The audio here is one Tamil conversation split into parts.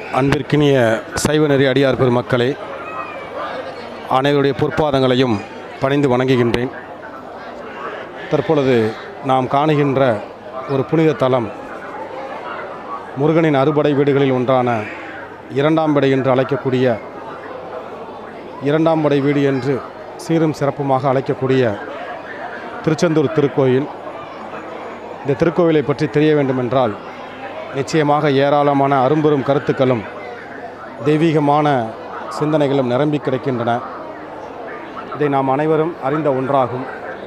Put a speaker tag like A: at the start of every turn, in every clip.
A: அன்பிற்கினிய சைவநெறி அடியார் பெருமக்களே அனைவருடைய பொற்பாதங்களையும் பணிந்து வணங்குகின்றேன் தற்பொழுது நாம் காணுகின்ற ஒரு புனித தலம் முருகனின் அறுபடை வீடுகளில் ஒன்றான இரண்டாம் படை என்று அழைக்கக்கூடிய இரண்டாம் படை வீடு என்று சீரும் சிறப்புமாக அழைக்கக்கூடிய திருச்செந்தூர் திருக்கோயில் இந்த திருக்கோவிலை பற்றி தெரிய வேண்டுமென்றால் நிச்சயமாக ஏராளமான அரும்பெரும் கருத்துக்களும் தெய்வீகமான சிந்தனைகளும் நிரம்பி கிடக்கின்றன இதை நாம் அனைவரும் அறிந்த ஒன்றாகும்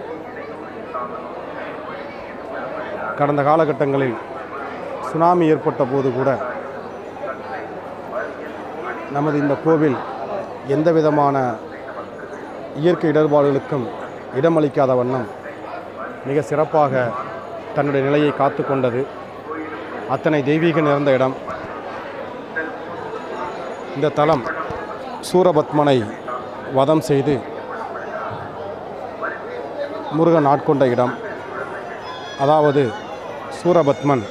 A: கடந்த காலகட்டங்களில் சுனாமி ஏற்பட்ட போது கூட நமது இந்த கோவில் எந்த விதமான இயற்கை இடர்பாடுகளுக்கும் இடமளிக்காத வண்ணம் மிக சிறப்பாக தன்னுடைய நிலையை காத்து கொண்டது அத்தனை தெய்வீக நிறைந்த இடம் இந்த தலம் சூரபத்மனை வதம் செய்து முருகன் ஆட்கொண்ட இடம் அதாவது சூரபத்மன்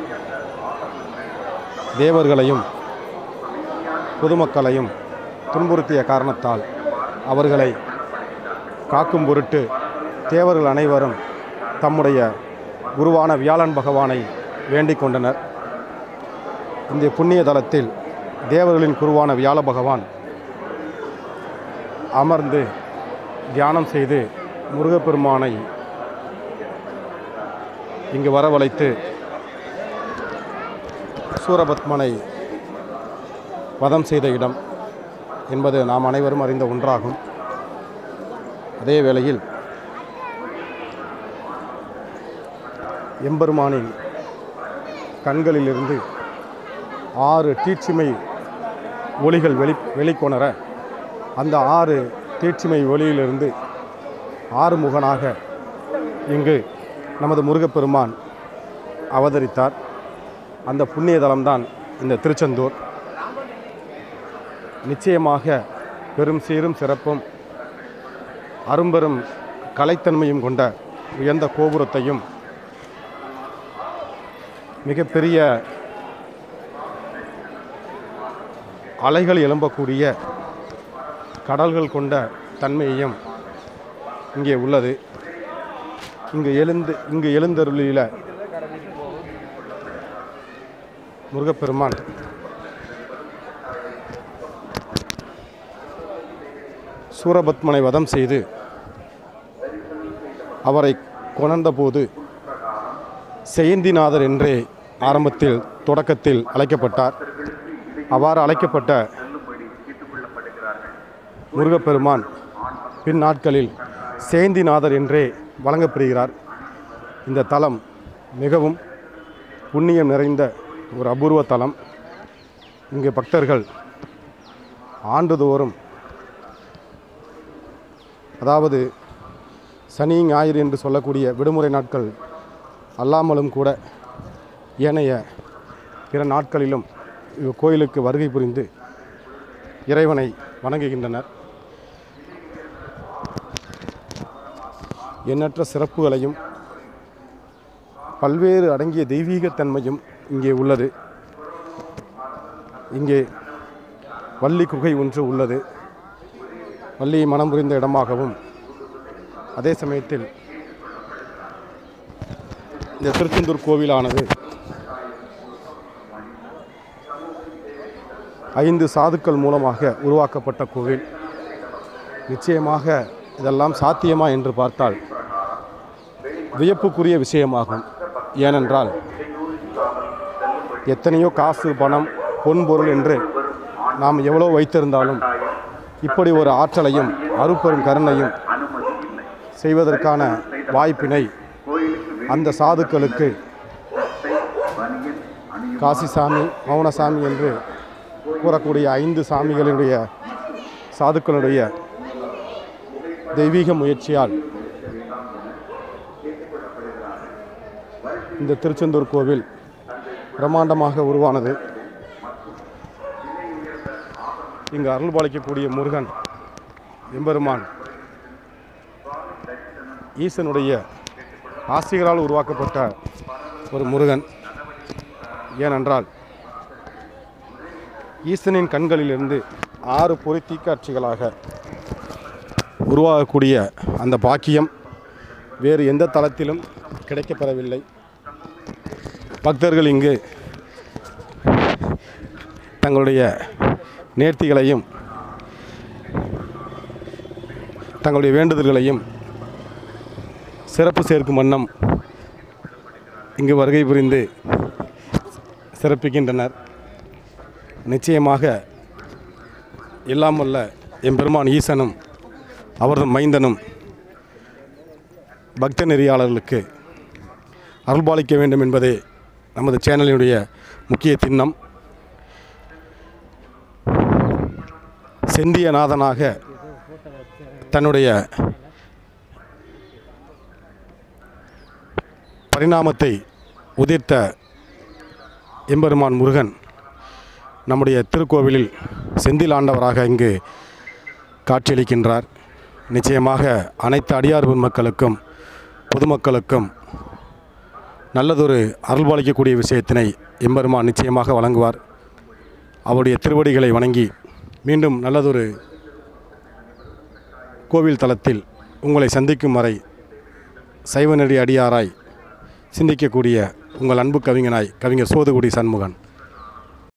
A: தேவர்களையும் பொதுமக்களையும் துன்புறுத்திய காரணத்தால் அவர்களை காக்கும் பொருட்டு தேவர்கள் அனைவரும் தம்முடைய குருவான வியாழன் பகவானை வேண்டிக் கொண்டனர் இந்த புண்ணிய தலத்தில் தேவர்களின் குருவான வியாழ பகவான் அமர்ந்து தியானம் செய்து முருகப்பெருமானை இங்கு வரவழைத்து சூரபத்மனை வதம் செய்த இடம் என்பது நாம் அனைவரும் அறிந்த ஒன்றாகும் அதே வேளையில் எம்பெருமானின் கண்களிலிருந்து ஆறு தீட்சிமை ஒளிகள் வெளி வெளிக்கொணர அந்த ஆறு தீட்சிமை ஒளியிலிருந்து ஆறுமுகனாக இங்கு நமது முருகப்பெருமான் அவதரித்தார் அந்த புண்ணிய தலம்தான் இந்த திருச்செந்தூர் நிச்சயமாக பெரும் சீரும் சிறப்பும் அரும்பெரும் கலைத்தன்மையும் கொண்ட உயர்ந்த கோபுரத்தையும் மிகப்பெரிய அலைகள் எழும்பக்கூடிய கடல்கள் கொண்ட தன்மையையும் இங்கே உள்ளது இங்கு எழுந்து இங்கு எழுந்தருளில முருகப்பெருமான் சூரபத்மனை வதம் செய்து அவரை கொணர்ந்தபோது செயந்திநாதர் என்றே ஆரம்பத்தில் தொடக்கத்தில் அழைக்கப்பட்டார் அவ்வாறு அழைக்கப்பட்ட முருகப்பெருமான் பின் நாட்களில் சேந்திநாதர் என்றே வழங்கப்படுகிறார் இந்த தலம் மிகவும் புண்ணியம் நிறைந்த ஒரு அபூர்வ தலம் இங்கு பக்தர்கள் ஆண்டுதோறும் அதாவது சனி ஞாயிறு என்று சொல்லக்கூடிய விடுமுறை நாட்கள் அல்லாமலும் கூட ஏனைய பிற நாட்களிலும் கோயிலுக்கு வருகை புரிந்து இறைவனை வணங்குகின்றனர் எண்ணற்ற சிறப்புகளையும் பல்வேறு அடங்கிய தெய்வீகத்தன்மையும் இங்கே உள்ளது இங்கே வள்ளி குகை ஒன்று உள்ளது வள்ளியை மனம் புரிந்த இடமாகவும் அதே சமயத்தில் இந்த திருச்செந்தூர் கோவிலானது ஐந்து சாதுக்கள் மூலமாக உருவாக்கப்பட்ட கோவில் நிச்சயமாக இதெல்லாம் சாத்தியமா என்று பார்த்தால் வியப்புக்குரிய விஷயமாகும் ஏனென்றால் எத்தனையோ காசு பணம் பொன் பொருள் என்று நாம் எவ்வளோ வைத்திருந்தாலும் இப்படி ஒரு ஆற்றலையும் அருப்பெரும் கருணையும் செய்வதற்கான வாய்ப்பினை அந்த சாதுக்களுக்கு காசிசாமி மௌனசாமி என்று கூறக்கூடிய ஐந்து சாமிகளுடைய சாதுக்களுடைய தெய்வீக முயற்சியால் இந்த திருச்செந்தூர் கோவில் பிரம்மாண்டமாக உருவானது இங்கு அருள் பாலிக்கக்கூடிய முருகன் எம்பெருமான் ஈசனுடைய ஆசிகளால் உருவாக்கப்பட்ட ஒரு முருகன் ஏனென்றால் ஈசனின் கண்களிலிருந்து ஆறு பொறி தீக்காட்சிகளாக உருவாகக்கூடிய அந்த பாக்கியம் வேறு எந்த தளத்திலும் கிடைக்கப்பெறவில்லை பக்தர்கள் இங்கு தங்களுடைய நேர்த்திகளையும் தங்களுடைய வேண்டுதல்களையும் சிறப்பு சேர்க்கும் வண்ணம் இங்கு வருகை புரிந்து சிறப்பிக்கின்றனர் நிச்சயமாக எல்லாம் வல்ல எம்பெருமான் ஈசனும் அவரது மைந்தனும் பக்த நெறியாளர்களுக்கு அருள்பாலிக்க வேண்டும் என்பதே நமது சேனலினுடைய முக்கிய திண்ணம் செந்திய நாதனாக தன்னுடைய பரிணாமத்தை உதிர்த்த எம்பெருமான் முருகன் நம்முடைய திருக்கோவிலில் செந்தில் ஆண்டவராக இங்கு காட்சியளிக்கின்றார் நிச்சயமாக அனைத்து அடியார் மக்களுக்கும் பொதுமக்களுக்கும் நல்லதொரு அருள்பாலிக்கக்கூடிய விஷயத்தினை எம்பெருமான் நிச்சயமாக வழங்குவார் அவருடைய திருவடிகளை வணங்கி மீண்டும் நல்லதொரு கோவில் தலத்தில் உங்களை சந்திக்கும் வரை சைவநெறி அடியாராய் சிந்திக்கக்கூடிய உங்கள் அன்பு கவிஞனாய் கவிஞர் சோதுகுடி சண்முகன்